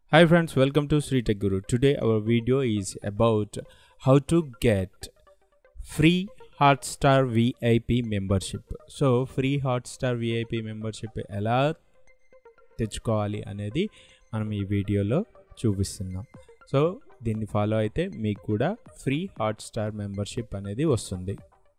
Hi friends, welcome to Sri Tech Guru. Today our video is about how to get free Hotstar VIP membership. So free Hotstar VIP membership ఎలా తెచ్చుకోవాలి అనేది మనం ఈ వీడియోలో చూపిస్తున్నాం so దీన్ని follow అయితే మీకు కూడా ఫ్రీ హాట్స్టార్ మెంబర్షిప్ అనేది వస్తుంది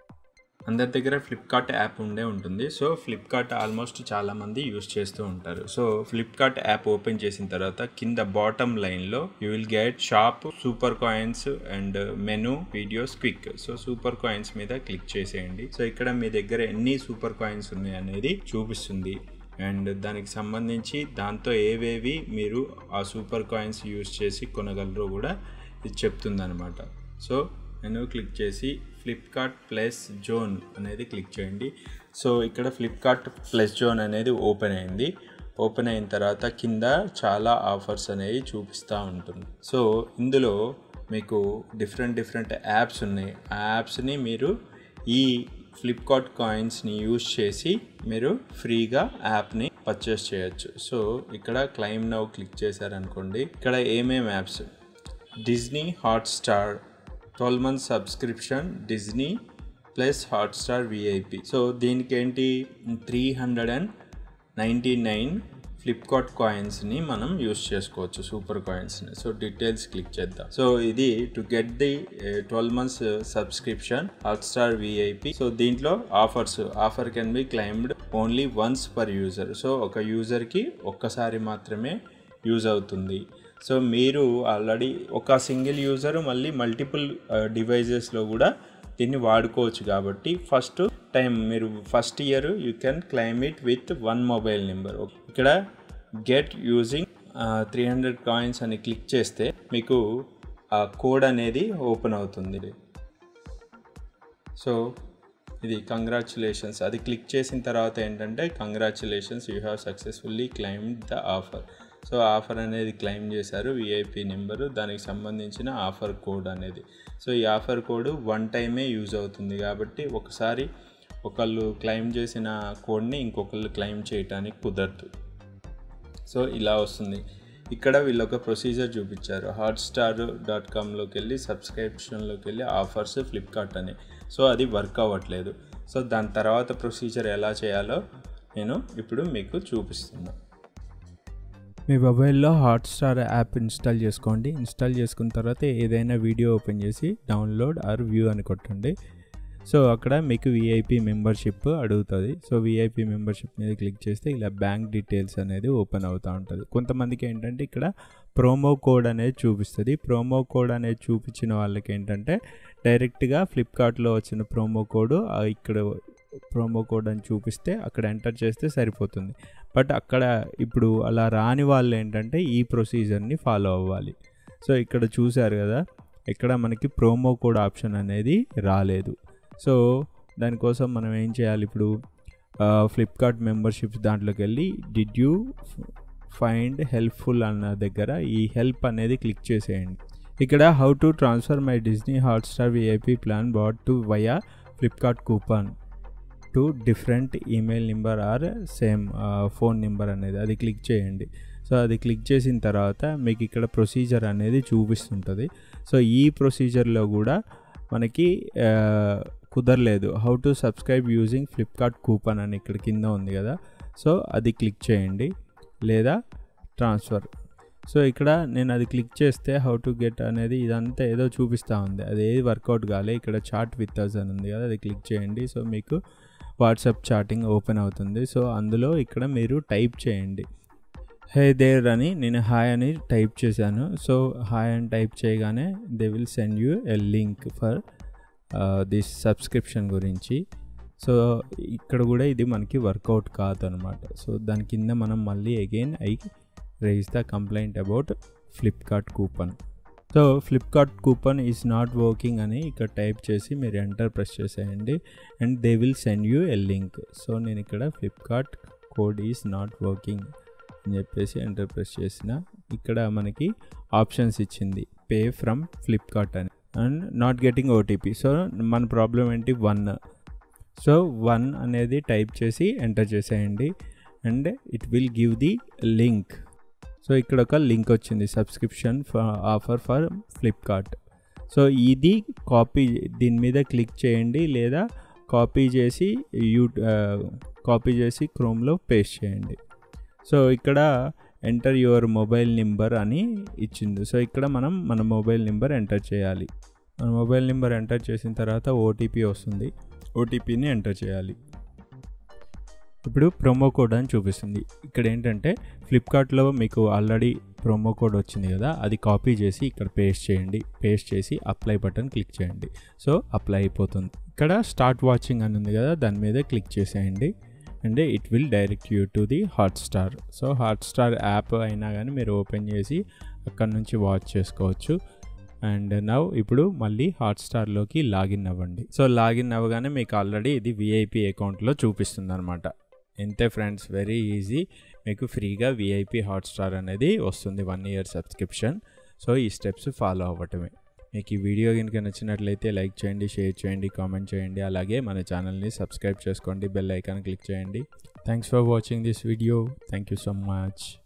అందరి దగ్గర ఫ్లిప్కార్ట్ యాప్ ఉండే ఉంటుంది సో ఫ్లిప్కార్ట్ ఆల్మోస్ట్ చాలామంది యూస్ చేస్తూ ఉంటారు సో ఫ్లిప్కార్ట్ యాప్ ఓపెన్ చేసిన తర్వాత కింద బాటమ్ లైన్లో you will get shop super coins and menu videos quick so super coins మీద క్లిక్ చేసేయండి సో ఇక్కడ మీ దగ్గర ఎన్ని సూపర్ కాయిన్స్ ఉన్నాయి అనేది చూపిస్తుంది అండ్ దానికి సంబంధించి దాంతో ఏవేవి మీరు ఆ సూపర్ కాయిన్స్ యూస్ చేసి కొనగలరో కూడా ఇది చెప్తుంది అనమాట సో నేను క్లిక్ చేసి ఫ్లిప్కార్ట్ ప్లస్ జోన్ అనేది క్లిక్ చేయండి సో ఇక్కడ ఫ్లిప్కార్ట్ ప్లస్ జోన్ అనేది ఓపెన్ అయింది ఓపెన్ అయిన తర్వాత కింద చాలా ఆఫర్స్ అనేవి చూపిస్తూ ఉంటుంది సో ఇందులో మీకు డిఫరెంట్ డిఫరెంట్ యాప్స్ ఉన్నాయి ఆ యాప్స్ని మీరు ఈ ఫ్లిప్కార్ట్ కాయిన్స్ని యూజ్ చేసి మీరు ఫ్రీగా యాప్ని పర్చేస్ చేయొచ్చు సో ఇక్కడ క్లైమ్ నౌ క్లిక్ చేశారనుకోండి ఇక్కడ ఏమేమి apps Disney Hotstar twelve month subscription Disney plus Hotstar VIP so దీనికి ఏంటి three hundred and ninety nine Flipkart కాయిన్స్ని మనం యూస్ చేసుకోవచ్చు సూపర్ కాయిన్స్ని సో డీటెయిల్స్ క్లిక్ చేద్దాం సో ఇది to get the twelve months subscription Hotstar VIP so దీంట్లో offers offer can be claimed only once per user so ఒక యూజర్కి ఒక్కసారి మాత్రమే యూజ్ అవుతుంది సో మీరు ఆల్రెడీ ఒక సింగిల్ యూజర్ మళ్ళీ మల్టిపుల్ డివైజెస్లో కూడా దీన్ని వాడుకోవచ్చు కాబట్టి ఫస్ట్ టైం మీరు first year you can claim it with one mobile number ఇక్కడ get using three hundred coins అని క్లిక్ చేస్తే మీకు ఆ కోడ్ అనేది ఓపెన్ అవుతుంది సో ఇది కంగ్రాచులేషన్స్ అది క్లిక్ చేసిన తర్వాత ఏంటంటే congratulations you have successfully claimed the offer so offer అనేది క్లెయిమ్ చేశారు విఐపి నెంబరు దానికి సంబంధించిన ఆఫర్ కోడ్ అనేది సో ఈ ఆఫర్ కోడ్ వన్ టైమే యూజ్ అవుతుంది కాబట్టి ఒకసారి ఒకళ్ళు క్లెయిమ్ చేసిన కోడ్ని ఇంకొకళ్ళు క్లెయిమ్ చేయడానికి కుదరదు సో ఇలా వస్తుంది ఇక్కడ వీళ్ళు ఒక ప్రొసీజర్ చూపించారు హాట్స్టార్ డాట్ కామ్లోకి వెళ్ళి సబ్స్క్రిప్షన్లోకి వెళ్ళి ఆఫర్స్ ఫ్లిప్కార్ట్ అని సో అది వర్క్ అవ్వట్లేదు సో దాని తర్వాత ప్రొసీజర్ ఎలా చేయాలో నేను ఇప్పుడు మీకు చూపిస్తున్నాను మీ మొబైల్లో హాట్స్టార్ యాప్ ఇన్స్టాల్ చేసుకోండి ఇన్స్టాల్ చేసుకున్న తర్వాత ఏదైనా వీడియో ఓపెన్ చేసి డౌన్లోడ్ ఆర్ వ్యూ అని కొట్టండి సో అక్కడ మీకు విఐపి మెంబర్షిప్ అడుగుతుంది సో విఐపి మెంబర్షిప్ మీద క్లిక్ చేస్తే ఇలా బ్యాంక్ డీటెయిల్స్ అనేది ఓపెన్ అవుతూ ఉంటుంది కొంతమందికి ఏంటంటే ఇక్కడ ప్రోమో కోడ్ అనేది చూపిస్తుంది ప్రోమో కోడ్ అనేది చూపించిన వాళ్ళకి ఏంటంటే డైరెక్ట్గా ఫ్లిప్కార్ట్లో వచ్చిన ప్రోమో కోడ్ ఇక్కడ ప్రోమో కోడ్ అని చూపిస్తే అక్కడ ఎంటర్ చేస్తే సరిపోతుంది బట్ అక్కడ ఇప్పుడు అలా రాని వాళ్ళు ఏంటంటే ఈ ప్రొసీజర్ని ఫాలో అవ్వాలి సో ఇక్కడ చూశారు కదా ఇక్కడ మనకి ప్రోమో కోడ్ ఆప్షన్ అనేది రాలేదు సో దానికోసం మనం ఏం చేయాలి ఇప్పుడు ఫ్లిప్కార్ట్ మెంబర్షిప్స్ దాంట్లోకి వెళ్ళి డిడ్ యూ ఫైండ్ హెల్ప్ఫుల్ అన్న దగ్గర ఈ హెల్ప్ అనేది క్లిక్ చేసేయండి ఇక్కడ how to transfer my Disney Hotstar VIP plan bought to via Flipkart coupon to different email number or same phone number అనేది అది క్లిక్ చేయండి సో అది క్లిక్ చేసిన తర్వాత మీకు ఇక్కడ ప్రొసీజర్ అనేది చూపిస్తుంటుంది సో ఈ ప్రొసీజర్లో కూడా మనకి కుదరలేదు how to subscribe using Flipkart coupon అని ఇక్కడ కింద ఉంది కదా సో అది క్లిక్ చేయండి లేదా ట్రాన్స్ఫర్ సో ఇక్కడ నేను అది క్లిక్ చేస్తే హౌ టు గెట్ అనేది ఇదంతా ఏదో చూపిస్తూ ఉంది అది ఏది వర్కౌట్ కాలే ఇక్కడ చాట్ విత్ అస్ అని ఉంది కదా అది క్లిక్ చేయండి సో మీకు వాట్సాప్ చాటింగ్ ఓపెన్ అవుతుంది సో అందులో ఇక్కడ మీరు టైప్ చేయండి హే దేర్ అని నేను హాయ్ అని టైప్ చేశాను సో హాయ్ అని టైప్ చేయగానే they will send you a link for this subscription గురించి సో ఇక్కడ కూడా ఇది మనకి వర్కౌట్ కాదనమాట సో దాని కింద మనం మళ్ళీ again I raise the complaint about Flipkart coupon so Flipkart coupon is not working అని ఇక్కడ టైప్ చేసి మీరు ఎంటర్ ప్రెస్ చేసేయండి and they will send you a link so నేను ఇక్కడ Flipkart code is not working అని చెప్పేసి ఎంటర్ ప్రెస్ చేసిన ఇక్కడ మనకి ఆప్షన్స్ ఇచ్చింది పే ఫ్రమ్ ఫ్లిప్కార్ట్ అని and not getting OTP so మన ప్రాబ్లం ఏంటి వన్ సో వన్ అనేది టైప్ చేసి ఎంటర్ చేసేయండి and it will give the link so ఇక్కడ ఒక లింక్ వచ్చింది subscription offer for Flipkart so ఇది కాపీ దీని మీద క్లిక్ చేయండి లేదా కాపీ చేసి యూ కాపీ చేసి క్రోమ్లో పేస్ట్ చేయండి సో ఇక్కడ ఎంటర్ యువర్ మొబైల్ నెంబర్ అని ఇచ్చింది సో ఇక్కడ మనం మన మొబైల్ నెంబర్ ఎంటర్ చేయాలి మన మొబైల్ నెంబర్ ఎంటర్ చేసిన తర్వాత ఓటీపీ వస్తుంది ఓటీపీని ఎంటర్ చేయాలి ఇప్పుడు ప్రోమో కోడ్ అని చూపిస్తుంది ఇక్కడ ఏంటంటే ఫ్లిప్కార్ట్లో మీకు ఆల్రెడీ ప్రోమో కోడ్ వచ్చింది కదా అది కాపీ చేసి ఇక్కడ పేస్ట్ చేయండి పేస్ట్ చేసి అప్లై బటన్ క్లిక్ చేయండి సో అప్లై అయిపోతుంది ఇక్కడ స్టార్ట్ వాచింగ్ అని ఉంది కదా దాని మీద క్లిక్ చేసేయండి and it will direct you to the Hotstar so Hotstar app అయినా కానీ మీరు ఓపెన్ చేసి అక్కడ నుంచి వాచ్ చేసుకోవచ్చు అండ్ నవ్ ఇప్పుడు మళ్ళీ హాట్స్టార్లోకి లాగిన్ అవ్వండి సో లాగిన్ అవ్వగానే మీకు ఆల్రెడీ ఇది విఐపి అకౌంట్లో చూపిస్తుంది అనమాట ఎంతే ఫ్రెండ్స్ వెరీ ఈజీ మీకు ఫ్రీగా విఐపి హాట్స్టార్ అనేది వస్తుంది వన్ ఇయర్ సబ్స్క్రిప్షన్ సో ఈ స్టెప్స్ ఫాలో అవ్వటమే మీకు ఈ వీడియో కనుక నచ్చినట్లయితే లైక్ చేయండి షేర్ చేయండి కామెంట్ చేయండి అలాగే మన ఛానల్ని సబ్స్క్రైబ్ చేసుకోండి బెల్ ఐకాన్ క్లిక్ చేయండి thanks for watching this video thank you so much